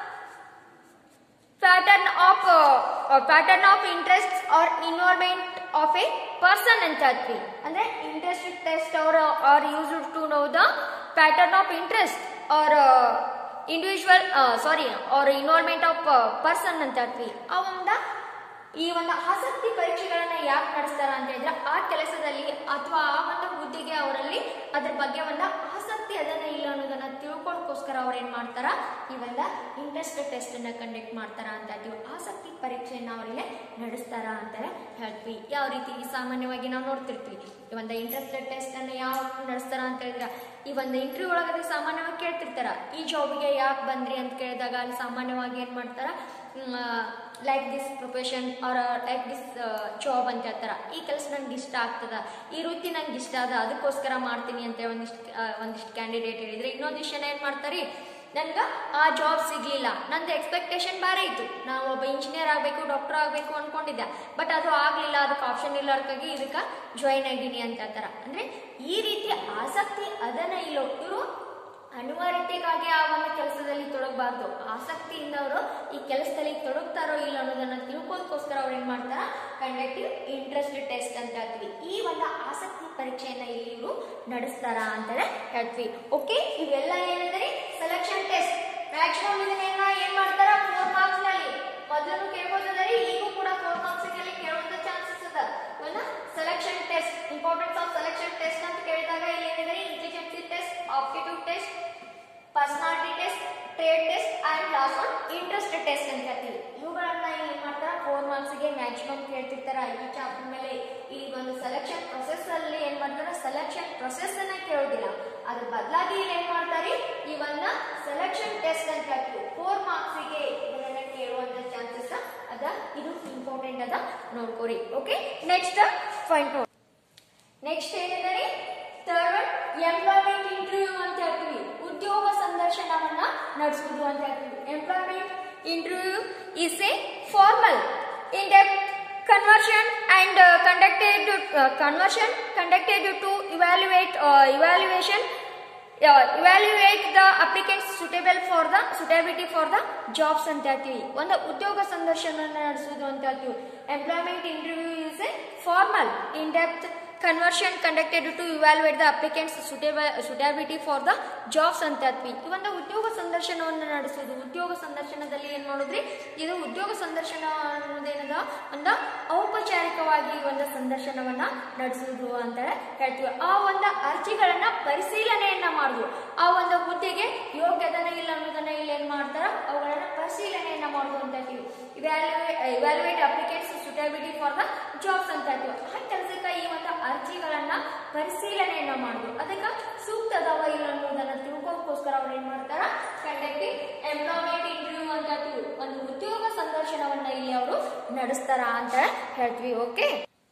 pattern of pattern of interest or involvement of a person ಅಂತ ಹೇಳ್ತೀವಿ ಅಂದ್ರೆ interest test are are used to know the pattern of interest or individual sorry or involvement of person ಅಂತ ಹೇಳ್ತೀವಿ ಆ ಒಂದು ಈ ಒಂದು ಆಸಕ್ತಿ ಪರೀಕ್ಷೆಗಳನ್ನ ಯಾಕೆ ನಡೆಸ್ತಾರ ಅಂತ ಹೇಳಿದ್ರೆ ಆ ಕೆಲಸದಲ್ಲಿ ಅಥವಾ ಆ ಒಂದು ಹುದ್ದೆಗೆ ಅವರಲ್ಲಿ ಅದ್ರ ಬಗ್ಗೆ ಒಂದು ಆಸಕ್ತಿ ಅದನ್ನ ಇಲ್ಲ ಅನ್ನೋದನ್ನ ತಿಳ್ಕೊಳ್ಳೋಕ್ಕೋಸ್ಕರ ಅವ್ರು ಏನ್ ಮಾಡ್ತಾರ ಈ ಒಂದು ಇಂಟ್ರೆಸ್ಟ್ ಟೆಸ್ಟ್ ಅನ್ನ ಕಂಡಕ್ಟ್ ಮಾಡ್ತಾರ ಅಂತ ಹೇಳ್ತೀವಿ ಆಸಕ್ತಿ ಪರೀಕ್ಷೆಯನ್ನ ಅವರಿಗೆ ನಡೆಸ್ತಾರ ಅಂತ ಹೇಳ್ತೀವಿ ಯಾವ ರೀತಿ ಸಾಮಾನ್ಯವಾಗಿ ನಾವು ನೋಡ್ತಿರ್ತೀವಿ ಈ ಒಂದು ಇಂಟ್ರೆಸ್ಟ್ ಟೆಸ್ಟ್ ಅನ್ನ ಯಾವ ನಡೆಸ್ತಾರ ಅಂತ ಹೇಳಿದ್ರೆ ಈ ಒಂದು ಇಂಟರ್ವ್ಯೂ ಒಳಗಡೆ ಸಾಮಾನ್ಯವಾಗಿ ಕೇಳ್ತಿರ್ತಾರ ಈ ಜಾಬಿಗೆ ಯಾಕೆ ಬಂದ್ರಿ ಅಂತ ಕೇಳಿದಾಗ ಅಲ್ಲಿ ಸಾಮಾನ್ಯವಾಗಿ ಏನ್ ಮಾಡ್ತಾರ like this profession or like this job ಅಂತ ಹೇಳ್ತಾರ ಈ ಕೆಲಸ ನಂಗೆ ಇಷ್ಟ ಆಗ್ತದ ಈ ವೃತ್ತಿ ನಂಗೆ ಇಷ್ಟ ಅದ ಅದಕ್ಕೋಸ್ಕರ ಮಾಡ್ತೀನಿ ಅಂತ ಒಂದಿಷ್ಟು ಒಂದಿಷ್ಟು ಕ್ಯಾಂಡಿಡೇಟ್ ಹೇಳಿದ್ರೆ ಇನ್ನೊಂದಿಷ್ಟು ಜನ ಏನ್ ಮಾಡ್ತಾರೆ ನನ್ಗೆ ಆ ಜಾಬ್ ಸಿಗ್ಲಿಲ್ಲ ನಂದು ಎಕ್ಸ್ಪೆಕ್ಟೇಷನ್ ಬೇರೆ ಇತ್ತು ನಾವು ಒಬ್ಬ ಇಂಜಿನಿಯರ್ ಆಗಬೇಕು ಡಾಕ್ಟರ್ ಆಗಬೇಕು ಅನ್ಕೊಂಡಿದ್ದೆ ಬಟ್ ಅದು ಆಗ್ಲಿಲ್ಲ ಅದಕ್ಕೆ ಆಪ್ಷನ್ ಇಲ್ಲದಕ್ಕಾಗಿ ಇದಕ್ಕೆ ಜಾಯಿನ್ ಆಗಿನಿ ಅಂತ ಹೇಳ್ತಾರ ಅಂದ್ರೆ ಈ ರೀತಿ ಆಸಕ್ತಿ ಅದನ್ನ ಇಲ್ಲೋ ಇವರು ಅನಿವಾರ್ಯತೆಗಾಗಿ ಆ ಒಂದು ಕೆಲಸದಲ್ಲಿ ತೊಡಗಬಾರ್ದು ಆಸಕ್ತಿಯಿಂದ ಅವರು ಈ ಕೆಲಸದಲ್ಲಿ ತೊಡಗ್ತಾರೋ ಇಲ್ಲ ಅನ್ನೋದನ್ನ ತಿಳ್ಕೋದಕ್ಕೋಸ್ಕರ ಅವ್ರು ಏನ್ ಮಾಡ್ತಾರ ಕಂಡಕ್ಟಿವ್ ಇಂಟ್ರೆಸ್ಟ್ ಟೆಸ್ಟ್ ಅಂತ ಹೇಳ್ತೀವಿ ಈ ಒಂದು ಆಸಕ್ತಿ ಪರೀಕ್ಷೆಯನ್ನ ಇಲ್ಲಿ ಇವರು ನಡೆಸ್ತಾರ ಅಂತೇಳಿ ಹೇಳ್ತೀವಿ ಓಕೆ ಇವೆಲ್ಲ ಏನಂದ್ರೆ ಸೆಲೆಕ್ಷನ್ ಟೆಸ್ಟ್ ಮ್ಯಾಕ್ಸಿಮಮ್ ಇದನ್ನೆಲ್ಲ ಏನ್ ಮಾಡ್ತಾರ ಫೋರ್ ಮಾರ್ಕ್ಸ್ ನಲ್ಲಿ ಮೊದಲು ಕೇಳ್ಬೋದಾದ್ರೆ ಈಗೂ ಕೂಡ ಫೋರ್ ಮಾರ್ಕ್ಸ್ ನಲ್ಲಿ ಕೇಳುವಂತ ಚಾನ್ಸಸ್ ಅದ ಇವನ್ನ selection test importance of selection test ಅಂತ ಕೇಳಿದಾಗ ಇಲ್ಲಿ ಏನಿದೆ intelligence test aptitude test personality test trade test and last one interest test ಅಂತ ಹೇಳ್ತೀವಿ ಇವುಗಳನ್ನ ಇಲ್ಲಿ ಏನ್ ಮಾಡ್ತಾರ ಫೋರ್ ಮಾರ್ಕ್ಸ್ ಗೆ ಮ್ಯಾಕ್ಸಿಮಮ್ ಕೇಳ್ತಿರ್ತಾರ ಈ ಚಾಪ್ಟರ್ ಮೇಲೆ ಈ ಒಂದು ಸೆಲೆಕ್ಷನ್ ಪ್ರೊಸೆಸ್ ಅಲ್ಲಿ ಏನ್ ಮಾಡ್ತಾರ ಸೆಲೆಕ್ಷನ್ ಪ್ರೊಸೆಸ್ ಅನ್ನ ಕೇಳೋದಿಲ್ಲ ಅದ್ರ ಬದಲಾಗಿ ಇಲ್ಲಿ ಏನ್ ಮಾಡ್ತಾರೆ ಈ ಒಂದು ಸೆಲೆಕ್ಷನ್ ಟೆಸ್ಟ್ ಅಂತ ಹೇಳ್ತೀವಿ ಫೋರ್ ಮಾರ್ಕ್ಸ್ ಗೆ ಇದನ್ನ ಕೇಳುವಂತ ಚಾನ್ಸಸ್ ಅದ ಇದು ಇಂಪಾರ್ಟೆಂಟ್ ಅದ ನೋಡ್ಕೋರಿ ಓಕೆ ನೆಕ್ಸ್ಟ್ ಪಾಯಿಂಟ್ ನೆಕ್ಸ್ಟ್ ಏನಿದೆ ಥರ್ಡ್ ಎಂಪ್ಲಾಯ್ಮೆಂಟ್ ಇಂಟರ್ವ್ಯೂ ಅಂತ ಹೇಳ್ತೀವಿ ಉದ್ಯೋಗ ಸಂದರ್ಶನವನ್ನ ನಡೆಸುವುದು ಅಂತ ಹೇಳ್ತೀವಿ employment interview is a formal in depth conversion and conducted conversion conducted to evaluate evaluation evaluate the applicants suitable for the suitability for the jobs ಅಂತ ಹೇಳ್ತೀವಿ ಒಂದು ಉದ್ಯೋಗ ಸಂದರ್ಶನ ನಡೆಸುವುದು ಅಂತ ಹೇಳ್ತೀವಿ employment interview is a formal in depth conversion conducted to evaluate the applicants suitability for the jobs ಅಂತ ಹೇಳ್ತೀವಿ ಈ ಒಂದು ಉದ್ಯೋಗ ಸಂದರ್ಶನವನ್ನು ನಡೆಸುವುದು ಉದ್ಯೋಗ ಸಂದರ್ಶನದಲ್ಲಿ ಏನ್ ಮಾಡಿದ್ರಿ ಇದು ಉದ್ಯೋಗ ಸಂದರ್ಶನ ಅನ್ನೋದೇನದ ಒಂದು ಔಪಚಾರಿಕವಾಗಿ ಈ ಒಂದು ಸಂದರ್ಶನವನ್ನ ನಡೆಸುವುದು ಅಂತ ಹೇಳ್ತೀವಿ ಆ ಒಂದು ಅರ್ಜಿಗಳನ್ನ ಪರಿಶೀಲನೆಯನ್ನ ಮಾಡುದು ಆ ಒಂದು ಹುದ್ದೆಗೆ ಯೋಗ್ಯದನ ಇಲ್ಲ ಅನ್ನೋದನ್ನ ಇಲ್ಲಿ ಏನ್ ಮಾಡ್ತಾರ ಅವುಗಳನ್ನ ಪರಿಶೀಲನೆಯನ್ನ ಮಾಡುದು ಅಂತ ಹೇಳ್ತೀವಿ evaluate applicants suitability for the jobs ಅಂತ ಹೇಳ್ತೀವಿ ಆ ಕೆಲಸಕ್ಕೆ ಈ ಒಂದು ಅರ್ಜಿಗಳನ್ನ ಪರಿಶೀಲನೆಯನ್ನ ಮಾಡುದು ಅದಕ್ಕೆ ಸೂಕ್ತದವ ಇಲ್ಲ ಅನ್ನೋದನ್ನ ತಿಳ್ಕೋಕ್ಕೋಸ್ಕರ ಅವ್ರು ಏನ್ ಮಾಡ್ತಾರ ಕಂಡಕ್ಟಿಂಗ್ ಎಂಪ್ಲಾಯ್ಮೆಂಟ್ ಇಂಟರ್ವ್ಯೂ ಅಂತ ಹೇಳ್ತೀವಿ ಒಂದು ಉದ್ಯೋಗ ಸಂದರ್ಶನವನ್ನ ಇಲ್ಲಿ ಅವರು ನಡೆಸ್ತಾರ ಅಂತ ಹೇಳ್ತೀವಿ okay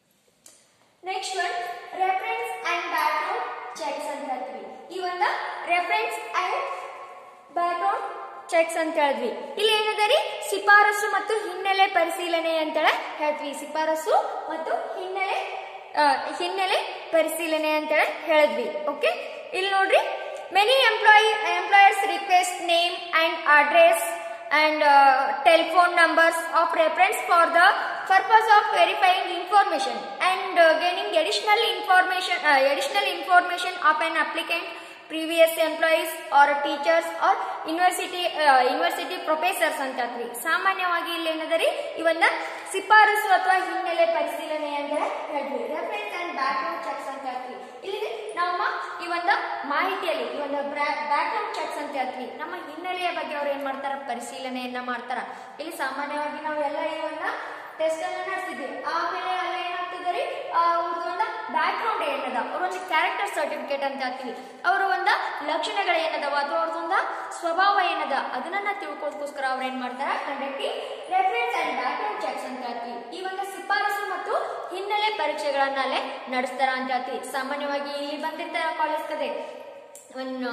next one reference and background checks ಅಂತ ಹೇಳ್ತೀವಿ ಈ ಒಂದು ರೆಫರೆನ್ಸ್ ಅಂಡ್ ಬ್ಯಾಕ್ಗ್ರೌಂಡ್ ಚೆಕ್ಸ್ ಅಂತ ಹೇಳಿದ್ವಿ ಇಲ್ಲಿ ಏನಿದೆ ರೀ ಶಿಫಾರಸು ಮತ್ತು ಹಿನ್ನೆಲೆ ಪರಿಶೀಲನೆ ಅಂತೇಳಿ ಹೇಳ್ತೀವಿ ಶಿಫಾರಸು ಮತ್ತು ಹಿನ್ನೆಲೆ ಆ, ಹಿನ್ನೆಲೆ ಪರಿಶೀಲನೆ ಅಂತೇಳಿ ಹೇಳಿದ್ವಿ ಓಕೆ ಇಲ್ಲಿ ನೋಡ್ರಿ many employee employers request name and address and uh, telephone numbers of reference for the purpose of verifying information and uh, gaining additional information uh, additional information of an applicant previous employees or teachers or university university professors ಅಂತ ಹೇಳ್ತೀವಿ ಸಾಮಾನ್ಯವಾಗಿ ಇಲ್ಲಿ ಏನದರಿ ಈ ಒಂದು ಶಿಫಾರಸು ಅಥವಾ ಹಿನ್ನೆಲೆ ಪರಿಶೀಲನೆ ಅಂದ್ರೆ ಹೇಳ್ತೀವಿ ರೆಫರೆನ್ಸ್ ಅಂಡ್ ಬ್ಯಾಕ್ಗ್ರೌಂಡ್ ಚೆಕ್ಸ್ ಅಂತ ಹೇಳ್ತೀವಿ ಇಲ್ಲಿ ನಮ್ಮ ಈ ಒಂದು ಮಾಹಿತಿಯಲ್ಲಿ ಈ ಒಂದು ಬ್ಯಾಕ್ಗ್ರೌಂಡ್ ಚೆಕ್ಸ್ ಅಂತ ಹೇಳ್ತೀವಿ ನಮ್ಮ ಹಿನ್ನೆಲೆಯ ಬಗ್ಗೆ ಅವ್ರು ಏನ್ ಮಾಡ್ತಾರ ಪರಿಶೀಲನೆಯನ್ನ ಮಾಡ್ತಾರ ಇಲ್ಲಿ ಸಾಮಾನ್ಯವಾಗಿ ನಾವೆಲ್ಲ ಈ ಒಂದು ಟೆಸ್ಟ್ ಅನ್ನ ನಡೆಸಿದ್ವಿ ಆಮೇಲೆ ಅಲ್ಲಿ ಏನಾಗ್ತದೆ ರೀ ಅವ್ರದ್ದು ಒಂದು ಬ್ಯಾಕ್ ಗ್ರೌಂಡ್ ಏನದ ಅವ್ರ ಒಂದು ಕ್ಯಾರೆಕ್ಟರ್ ಸರ್ಟಿಫಿಕೇಟ್ ಅಂತ ಹೇಳ್ತೀವಿ ಅವರ ಒಂದು ಲಕ್ಷಣಗಳು ಏನದವ ಅಥವಾ ಅವ್ರದ್ದೊಂದು ಸ್ವಭಾವ ಏನದ ಅದನ್ನ ತಿಳ್ಕೋದಕ್ಕೋಸ್ಕರ ಅವ್ರು ಏನ್ ಮಾಡ್ತಾರ conducting reference and background checks ಅಂತ ಹೇಳ್ತೀವಿ ಈ ಒಂದು ಶಿಫಾರಸು ಮತ್ತು ಹಿನ್ನೆಲೆ ಪರೀಕ್ಷೆಗಳನ್ನ ಅಲ್ಲೇ ನಡೆಸ್ತಾರ ಅಂತ ಹೇಳ್ತೀವಿ ಸಾಮಾನ್ಯವಾಗಿ ಇಲ್ಲಿ ಬಂದಿರ್ತಾರ ಕಾಲೇಜ್ ಕದೆ ಒಂದು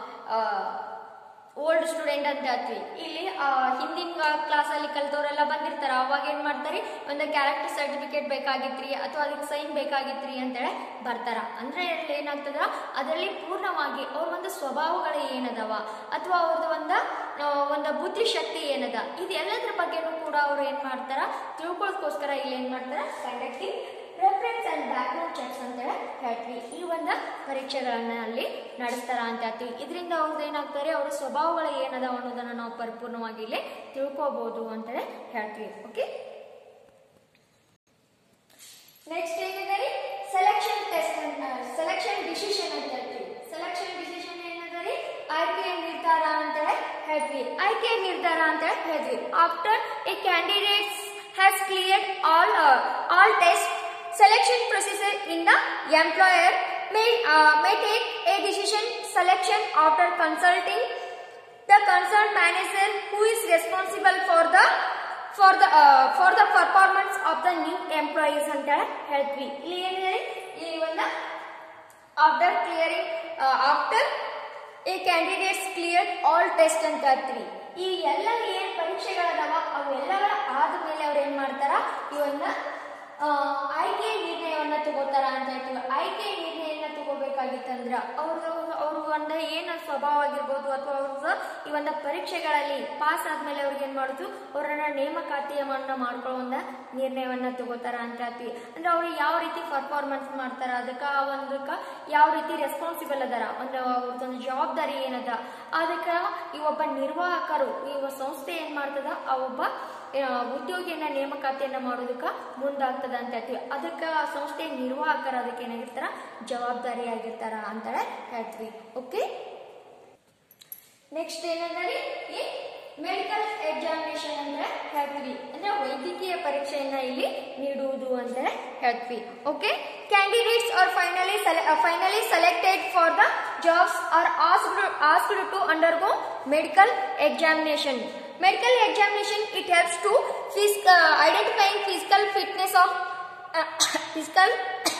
ಓಲ್ಡ್ ಸ್ಟೂಡೆಂಟ್ ಅಂತ ಹೇಳ್ತೀವಿ ಇಲ್ಲಿ ಆ, ಹಿಂದಿನ ಕ್ಲಾಸಲ್ಲಿ ಕಲ್ತವ್ರೆಲ್ಲ ಬಂದಿರ್ತಾರ ಅವಾಗ ಏನ್ ಮಾಡ್ತಾರೆ ಒಂದು ಕ್ಯಾರೆಕ್ಟರ್ ಸರ್ಟಿಫಿಕೇಟ್ ಬೇಕಾಗಿತ್ರಿ ಅಥವಾ ಅದಕ್ಕೆ ಸೈನ್ ಬೇಕಾಗಿತ್ರಿ ಅಂತೇಳಿ ಬರ್ತಾರ ಅಂದ್ರೆ ಇಲ್ಲಿ ಏನಾಗ್ತದ ಅದರಲ್ಲಿ ಪೂರ್ಣವಾಗಿ ಅವ್ರ ಒಂದು ಸ್ವಭಾವಗಳು ಏನದವ ಅಥವಾ ಅವ್ರದ್ದು ಒಂದು ಆ, ಒಂದು ಬುದ್ಧಿಶಕ್ತಿ ಏನದ ಇದೆಲ್ಲದ್ರ ಬಗ್ಗೆನೂ ಕೂಡ ಅವ್ರು ಏನ್ ಮಾಡ್ತಾರ ತಿಳ್ಕೊಳ್ಳೋದಕ್ಕೋಸ್ಕರ ಇಲ್ಲಿ ಏನ್ ಮಾಡ್ತಾರ conducting reference and background checks ಅಂತ ಹೇಳ್ತೀವಿ ಈ ಒಂದು ಪರೀಕ್ಷೆಗಳನ್ನ ಅಲ್ಲಿ ನಡೆಸ್ತಾರ ಅಂತ ಹೇಳ್ತೀವಿ ಇದರಿಂದ ಅವ್ರದ್ದು ಏನಾಗ್ತಾರೆ ಅವ್ರ ಸ್ವಭಾವಗಳು ಏನದಾವ ಅನ್ನೋದನ್ನ ನಾವು ಪರಿಪೂರ್ಣವಾಗಿ ಇಲ್ಲಿ ತಿಳ್ಕೋಬಹುದು ಅಂತೇಳಿ ಹೇಳ್ತೀವಿ ಓಕೆ ನೆಕ್ಸ್ಟ್ ಏನಿದೆ ರೀ ಸೆಲೆಕ್ಷನ್ ಟೆಸ್ಟ್ ಅಂತ ಸೆಲೆಕ್ಷನ್ ಡಿಸಿಷನ್ ಅಂತ ಹೇಳ್ತೀವಿ ಸೆಲೆಕ್ಷನ್ ಡಿಸಿಷನ್ ಏನದ ರೀ ಆಯ್ಕೆ ನಿರ್ಧಾರ ಅಂತ ಹೇಳ್ತೀವಿ ಆಯ್ಕೆ ನಿರ್ಧಾರ ಅಂತ ಹೇಳ್ತೀವಿ after a candidates has cleared all all test selection procedure in the employer may uh, may take a decision selection after consulting the concerned manager who is responsible for the for the uh, for the performance of the new employees ಅಂತ ಹೇಳ್ತೀವಿ ಇಲ್ಲಿ ಏನಿದೆ ಇಲ್ಲಿ ಒಂದು after clearing after a candidates clear all test ಅಂತ ಹೇಳ್ತೀವಿ ಈ ಎಲ್ಲ ಏನ್ ಪರೀಕ್ಷೆಗಳದಾವ ಅವೆಲ್ಲಗಳ ಆದ್ಮೇಲೆ ಅವ್ರು ಏನ್ ಮಾಡ್ತಾರ ಇವನ್ನ ಆ, ಆಯ್ಕೆ ನಿರ್ಣಯವನ್ನ ತಗೋತಾರ ಅಂತ ಹೇಳ್ತೀವಿ ಆಯ್ಕೆ ನಿರ್ಣಯವನ್ನ ತಗೋಬೇಕಾಗಿತ್ತಂದ್ರ ಅವ್ರದ್ದು ಅವ್ರ ಒಂದು ಏನು ಸ್ವಭಾವ ಆಗಿರ್ಬೋದು ಅಥವಾ ಅವ್ರದ್ದು ಈ ಒಂದು ಪರೀಕ್ಷೆಗಳಲ್ಲಿ ಪಾಸ್ ಆದ್ಮೇಲೆ ಅವ್ರಿಗೆ ಏನ್ ಮಾಡುದು ಅವರನ್ನ ನೇಮಕಾತಿಯನ್ನ ಮಾಡ್ಕೊಳ್ಳೋ ಒಂದು ನಿರ್ಣಯವನ್ನ ತಗೋತಾರ ಅಂತ ಹೇಳ್ತೀವಿ ಅಂದ್ರೆ ಅವ್ರು ಯಾವ ರೀತಿ ಪರ್ಫಾರ್ಮೆನ್ಸ್ ಮಾಡ್ತಾರ ಅದಕ್ಕ ಆ ಒಂದಕ್ಕ ಯಾವ ರೀತಿ ರೆಸ್ಪಾನ್ಸಿಬಲ್ ಅದಾರ ಒಂದು ಅವ್ರದ್ದೊಂದು ಜವಾಬ್ದಾರಿ ಏನದ ಅದಕ್ಕ ಈ ಒಬ್ಬ ನಿರ್ವಾಹಕರು ಈ ಒಬ್ಬ ಸಂಸ್ಥೆ ಏನ್ ಮಾಡ್ತದ ಆ ಒಬ್ಬ ಆ, ಉದ್ಯೋಗಿಯನ್ನ ನೇಮಕಾತಿಯನ್ನ ಮಾಡೋದಕ್ಕ ಮುಂದಾಗ್ತದ ಅಂತ ಹೇಳ್ತೀವಿ ಅದಕ್ಕ ಆ ಸಂಸ್ಥೆ ನಿರ್ವಾಹಕರು ಅದಕ್ಕೆ ಏನಾಗಿರ್ತಾರ ಜವಾಬ್ದಾರಿಯಾಗಿರ್ತಾರ ಅಂತ ಹೇಳ್ತೀವಿ ಓಕೆ ನೆಕ್ಸ್ಟ್ ಏನಂದ್ರೆ ಈ ಮೆಡಿಕಲ್ ಎಕ್ಸಾಮಿನೇಷನ್ ಅಂದ್ರೆ ಹೇಳ್ತೀವಿ ಅಂದ್ರೆ ವೈದ್ಯಕೀಯ ಪರೀಕ್ಷೆಯನ್ನ ಇಲ್ಲಿ ನೀಡುವುದು ಅಂತ ಹೇಳ್ತೀವಿ okay candidates are finally finally selected for the jobs are asked asked to undergo medical examination medical examination it helps to identifying physical fitness of physical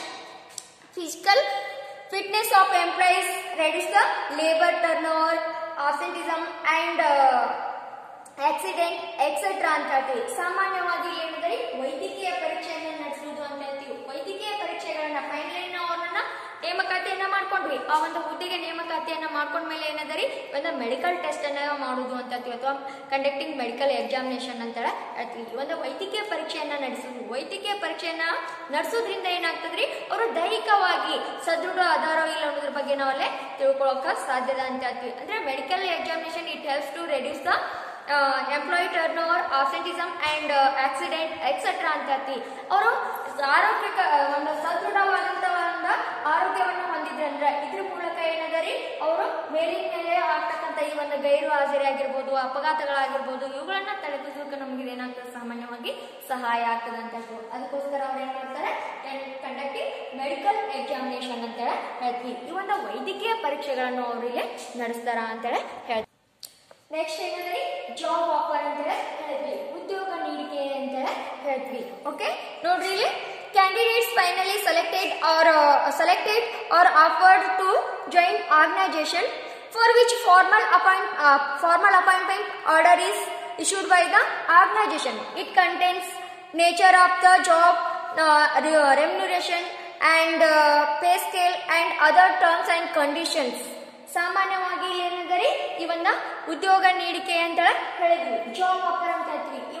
physical fitness of employees reduce the labor turnover absenteeism and uh, accident etcetera ಅಂತ ಹೇಳ್ತೀವಿ ಸಾಮಾನ್ಯವಾಗಿ ಏನಂದ್ರೆ ವೈದ್ಯಕೀಯ ಪರೀಕ್ಷೆಯನ್ನ ನಡೆಸುವುದು ಅಂತ ಹೇಳ್ತೀವಿ ವೈದ್ಯಕೀಯ ಪರೀಕ್ಷೆಗಳನ್ನ finally ನಾವು ಅವರನ್ನ ನೇಮಕಾತಿಯನ್ನ ಮಾಡ್ಕೊಂಡ್ವಿ ಆ ಒಂದು ಹುದ್ದೆಗೆ ನೇಮಕಾತಿಯನ್ನ ಮಾಡ್ಕೊಂಡ್ಮೇಲೆ ಏನದರಿ ಒಂದು ಮೆಡಿಕಲ್ ಟೆಸ್ಟ್ ಅನ್ನ ಮಾಡುದು ಅಂತ ಹೇಳ್ತೀವಿ ಅಥವಾ ಕಂಡಕ್ಟಿಂಗ್ ಮೆಡಿಕಲ್ ಎಕ್ಸಾಮಿನೇಷನ್ ಅಂತ ಹೇಳ್ತೀವಿ ಈ ಒಂದು ವೈದ್ಯಕೀಯ ಪರೀಕ್ಷೆಯನ್ನ ನಡೆಸುದು ವೈದ್ಯಕೀಯ ಪರೀಕ್ಷೆಯನ್ನ ನಡೆಸೋದ್ರಿಂದ ಏನಾಗ್ತದ್ರಿ ಅವರು ದೈಹಿಕವಾಗಿ ಸದೃಢ ಆಧಾರ ಇಲ್ಲ ಅನ್ನೋದ್ರ ಬಗ್ಗೆ ನಾವಲ್ಲೇ ತಿಳ್ಕೊಳಕ ಸಾಧ್ಯದ ಅಂತ ಹೇಳ್ತೀವಿ ಅಂದ್ರೆ medical examination it helps to reduce the employee turnover absenteeism and accident etcetera ಅಂತ ಹೇಳ್ತೀವಿ ಅವರು ಆರೋಗ್ಯಕ ಒಂದು ಸದೃಢವಾದಂತಹ ಒಂದು ಆರೋಗ್ಯವನ್ನು ಹೊಂದಿದ್ರೆ ಅಂದ್ರೆ ಇದ್ರ ಮೂಲಕ ಏನದರಿ ಅವರು ಮೇಲಿನ ಮೇಲೆ ಆಗ್ತಕ್ಕಂಥ ಈ ಒಂದು ಗೈರು ಹಾಜರಿ ಆಗಿರ್ಬೋದು ಅಪಘಾತಗಳಾಗಿರ್ಬೋದು ಇವುಗಳನ್ನ ತಡೆಗಟ್ಟೋಕೆ ನಮ್ಗೆ ಏನಾಗ್ತದೆ ಸಾಮಾನ್ಯವಾಗಿ ಸಹಾಯ ಆಗ್ತದೆ ಅಂತ ಹೇಳ್ಬೋದು ಅದಕ್ಕೋಸ್ಕರ ಅವ್ರು ಏನ್ ಮಾಡ್ತಾರೆ ಕಂಡಕ್ಟಿಂಗ್ ಮೆಡಿಕಲ್ ಎಕ್ಸಾಮಿನೇಷನ್ ಅಂತ ಹೇಳ್ತೀವಿ ಈ ಒಂದು ವೈದ್ಯಕೀಯ ಪರೀಕ್ಷೆಗಳನ್ನು ಅವರಿಗೆ ನಡೆಸ್ತಾರ ಅಂತೇಳಿ ಹೇಳ್ತೀವಿ ನೆಕ್ಸ್ಟ್ ಏನಂದ್ರೆ ಜಾಬ್ ಆಫರ್ ಅಂತ ಹೇಳಿದ್ವಿ ಉದ್ಯೋಗ ನೀಡಿಕೆ ಅಂತ ಹೇಳ್ತೀವಿ ಓಕೆ ನೋಡ್ರಿ ಇಲ್ಲಿ candidates finally selected are selected are offered to join organisation for which formal appoint formal appointment order is issued by the organization. It contains nature of the job, uh, re- remuneration and uh, pay scale and other terms and conditions. ಸಾಮಾನ್ಯವಾಗಿ ಏನಂದರೆ ಈ ಒಂದು ಉದ್ಯೋಗ ನೀಡಿಕೆ ಅಂತ ಹೇಳಿದ್ವಿ job offer ಅಂತ ಹೇಳ್ತೀವಿ ಈ ಒಂದು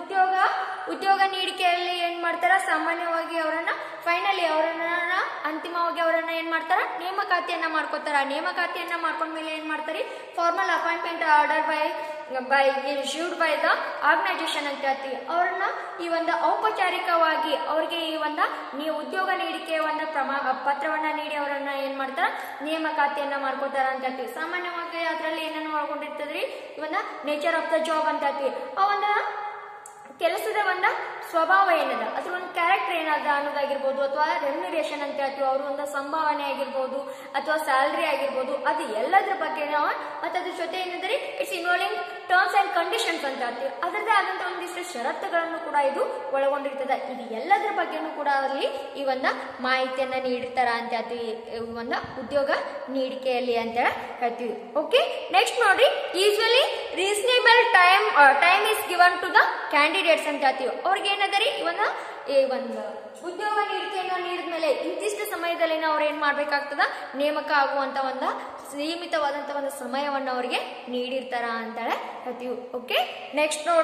ಉದ್ಯೋಗ ಉದ್ಯೋಗ ನೀಡಿಕೆಯಲ್ಲಿ ಏನ್ ಮಾಡ್ತಾರ ಸಾಮಾನ್ಯವಾಗಿ ಅವರನ್ನ ಫೈನಲಿ ಅವರನ್ನ ಅಂತಿಮವಾಗಿ ಅವರನ್ನ ಏನ್ ಮಾಡ್ತಾರ ನೇಮಕಾತಿಯನ್ನ ಮಾಡ್ಕೋತಾರ ನೇಮಕಾತಿಯನ್ನ ಮಾಡ್ಕೊಂಡ್ಮೇಲೆ ಏನ್ ಮಾಡ್ತಾರೆ formal appointment order by by issued by the organisation ಅಂತ ಹೇಳ್ತೀವಿ ಅವ್ರನ್ನ ಈ ಒಂದು ಔಪಚಾರಿಕವಾಗಿ ಅವ್ರಿಗೆ ಈ ಒಂದು ನೀವು ಉದ್ಯೋಗ ನೀಡಿಕೆ ಒಂದು ಪ್ರಮಾ ಪತ್ರವನ್ನ ನೀಡಿ ಅವರನ್ನ ಏನ್ ಮಾಡ್ತಾರ ನೇಮಕಾತಿಯನ್ನ ಮಾಡ್ಕೋತಾರ ಅಂತ ಹೇಳ್ತೀವಿ ಸಾಮಾನ್ಯವಾಗಿ ಅದರಲ್ಲಿ ಏನನ್ನು ಒಳಗೊಂಡಿರ್ತದ್ರಿ ಈ ಒಂದು ನೇಚರ್ ಆಫ್ ದ ಜಾಬ್ ಅಂತ ಹೇಳ್ತೀವಿ ಆ ಒಂದು ಕೆಲಸದ ಒಂದ ಸ್ವಭಾವ ಏನದ ಅದ್ರ ಒಂದು ಕ್ಯಾರೆಕ್ಟರ್ ಏನದ ಅನ್ನೋದಾಗಿರ್ಬೋದು ಅಥವಾ ರೆಮ್ಯುನರೇಷನ್ ಅಂತ ಹೇಳ್ತೀವಿ ಅವ್ರ ಒಂದು ಸಂಭಾವನೆ ಆಗಿರ್ಬೋದು ಅಥವಾ ಸ್ಯಾಲ್ರಿ ಆಗಿರ್ಬೋದು ಅದು ಎಲ್ಲದ್ರ ಬಗ್ಗೆ ನಾವು ಮತ್ತೆ ಅದ್ರ ಜೊತೆ ಏನಂದ್ರೆ it's involving terms and conditions ಅಂತ ಹೇಳ್ತೀವಿ ಅದರದೇ ಆದಂತ ಒಂದಿಷ್ಟು ಷರತ್ತುಗಳನ್ನು ಕೂಡ ಇದು ಒಳಗೊಂಡಿರ್ತದೆ ಇದು ಎಲ್ಲದ್ರ ಬಗ್ಗೆನೂ ಕೂಡ ಅಲ್ಲಿ ಈ ಒಂದು ಮಾಹಿತಿಯನ್ನ ನೀಡಿರ್ತಾರ ಅಂತ ಹೇಳ್ತೀವಿ ಈ ಒಂದು ಉದ್ಯೋಗ ನೀಡಿಕೆಯಲ್ಲಿ ಅಂತ ಹೇಳ್ತೀವಿ ಓಕೆ ನೆಕ್ಸ್ಟ್ ನೋಡ್ರಿ usually reasonable time time is given to the candidates ಅಂತ ಹೇಳ್ತೀವಿ ಅವ್ರಿಗೆ ಏನದರಿ ಇವನ್ನ ಈ ಒಂದು ಉದ್ಯೋಗ ನೀಡಿಕೆಯನ್ನು ನೀಡಿದ್ಮೇಲೆ ಇಂತಿಷ್ಟು ಸಮಯದಲ್ಲಿ ಅವ್ರು ಏನ್ ಮಾಡ್ಬೇಕಾಗ್ತದ ನೇಮಕ ಆಗುವಂತ ಒಂದು ಸೀಮಿತವಾದಂತ ಒಂದು ಸಮಯವನ್ನ ಅವರಿಗೆ ನೀಡಿರ್ತಾರ ಅಂತಾಳೆ ಹೇಳ್ತೀವಿ ಓಕೆ ನೆಕ್ಸ್ಟ್ ನೋಡ್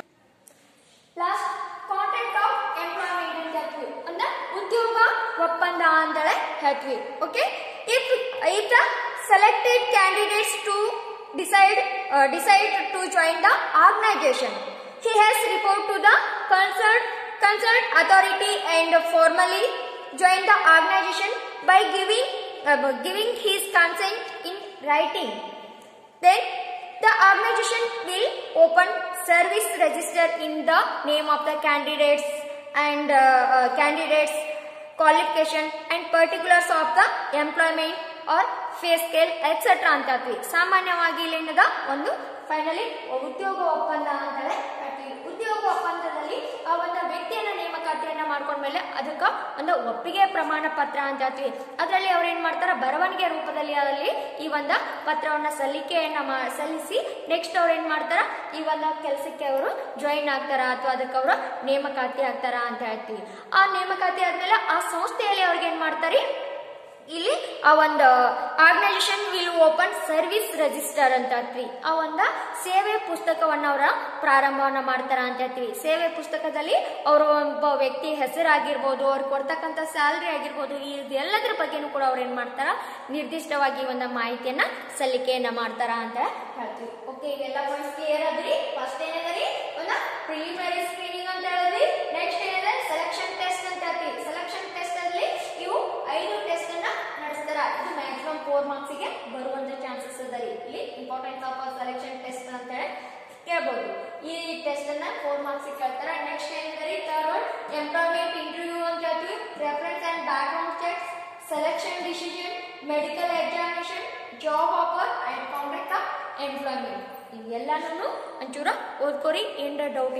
ಲಾಸ್ಟ್ ಕಾಂಟ್ರಾಕ್ಟ್ ಆಫ್ ಎಂಪ್ಲಾಯ್ಮೆಂಟ್ ಅಂತ ಹೇಳ್ತೀವಿ ಅಂದ್ರೆ ಉದ್ಯೋಗ ಒಪ್ಪಂದ ಅಂತೇಳಿ ಹೇಳ್ತೀವಿ okay if if the selected candidates to decide decide to join the organisation he has report to the concerned concerned authority and formally join the organization by giving uh, giving his consent in writing then the organization will open service register in the name of the candidates and uh, uh, candidates qualification and particulars of the employment or pay scale etcetera ಅಂತ ಹೇಳ್ತೀವಿ ಸಾಮಾನ್ಯವಾಗಿ ಇಲ್ಲಿ ಏನದ ಒಂದು finally ಉದ್ಯೋಗ ಒಪ್ಪಂದ ಅಂತೇಳಿ ಹೇಳ್ತೀವಿ ಉದ್ಯೋಗ ಒಪ್ಪಂದದಲ್ಲಿ ಆ ಒಂದು ವ್ಯಕ್ತಿಯನ್ನ ನೇಮಕಾತಿಯನ್ನ ಮಾಡ್ಕೊಂಡ್ಮೇಲೆ ಅದಕ್ಕೆ ಒಂದು ಒಪ್ಪಿಗೆ ಪ್ರಮಾಣ ಪತ್ರ ಅಂತ ಹೇಳ್ತೀವಿ ಅದರಲ್ಲಿ ಅವ್ರು ಏನ್ ಮಾಡ್ತಾರ ಬರವಣಿಗೆ ರೂಪದಲ್ಲಿ ಅಲ್ಲಿ ಈ ಒಂದು ಪತ್ರವನ್ನ ಸಲ್ಲಿಕೆಯನ್ನ ಮಾ- ಸಲ್ಲಿಸಿ ನೆಕ್ಸ್ಟ್ ಅವ್ರು ಏನ್ ಮಾಡ್ತಾರ ಈ ಒಂದು ಕೆಲಸಕ್ಕೆ ಅವರು ಜಾಯಿನ್ ಆಗ್ತಾರ ಅಥವಾ ಅದಕ್ಕೆ ಅವರು ನೇಮಕಾತಿ ಆಗ್ತಾರ ಅಂತ ಹೇಳ್ತೀವಿ ಆ ನೇಮಕಾತಿ ಆದ್ಮೇಲೆ ಆ ಸಂಸ್ಥೆಯಲ್ಲಿ ಅವ್ರಿಗೆ ಏನ್ ಮಾಡ್ತಾರೆ ಇಲ್ಲಿ ಆ ಒಂದು organisation will open service register ಅಂತ ಹೇಳ್ತೀವಿ ಆ ಒಂದು ಸೇವೆ ಪುಸ್ತಕವನ್ನ ಅವರ ಪ್ರಾರಂಭವನ್ನ ಮಾಡ್ತಾರ ಅಂತ ಹೇಳ್ತೀವಿ ಸೇವೆ ಪುಸ್ತಕದಲ್ಲಿ ಅವರ ಒಬ್ಬ ವ್ಯಕ್ತಿ ಹೆಸರಾಗಿರ್ಬೋದು ಅವ್ರು ಕೊಡ್ತಕ್ಕಂಥ ಸ್ಯಾಲ್ರಿ ಆಗಿರ್ಬೋದು ಇದೆಲ್ಲದ್ರ ಬಗ್ಗೆನೂ ಕೂಡ ಅವ್ರು ಏನ್ ಮಾಡ್ತಾರ ನಿರ್ದಿಷ್ಟವಾಗಿ ಈ ಒಂದು ಮಾಹಿತಿಯನ್ನ ಸಲ್ಲಿಕೆಯನ್ನ ಮಾಡ್ತಾರ ಅಂತ ಹೇಳ್ತೀವಿ ಓಕೆ ಇವೆಲ್ಲ ಪಾಯಿಂಟ್ಸ್ ಕ್ಲಿಯರ್ ಅದ್ರಿ ಫಸ್ಟ್ ಏನದರಿ ಒಂದು ಪ್ರಿಲಿಮಿನರಿ ಸ್ಕ್ರೀನಿಂಗ್ ಅಂತ ಹೇಳಿದ್ರಿ ನೆಕ್ಸ್ಟ್ ಏನದ ಸೆಲೆಕ್ಷನ್ ಟೆಸ್ಟ್ ಅಂತ ಹೇಳ್ತೀವಿ ಸೆಲೆಕ್ಷನ್ ಟೆಸ್ಟ್ ಅಲ್ಲಿ ಇವು ಐದು ಟೆಸ್ಟ್ ಅನ್ನ ನಡೆಸ್ತಾರ ಇದು ಮ್ಯಾಕ್ಸಿಮಮ್ ಫೋರ್ ಮಾರ್ಕ್ಸ್ ಗೆ ಬರುವಂತ ಚಾನ್ಸಸ್ ಅದ ರೀ ಇಲ್ಲಿ ಇಂಪಾರ್ಟೆಂಟ್ ಆಫ್ ಸೆಲೆಕ್ಷನ್ ಟೆಸ್ಟ್ ಅಂತ ಹೇಳಿ ಕೇಳ್ಬೋದು ಈ ಟೆಸ್ಟ್ ಅನ್ನ ಫೋರ್ ಮಾರ್ಕ್ಸ್ ಕೇಳ್ತಾರ ನೆಕ್ಸ್ಟ್ ಏನಂದ್ರೆ ಥರ್ಡ್ ಒನ್ ಎಂಪ್ಲಾಯ್ಮೆಂಟ್ ಇಂಟರ್ವ್ಯೂ ಅಂತ ಹೇಳ್ತೀವಿ reference and background checks selection decision medical examination job offer and contract of employment ಇವೆಲ್ಲನೂ ಒಂಚೂರ ಓದ್ಕೋರಿ ಏನಾರ ಡೌಟ್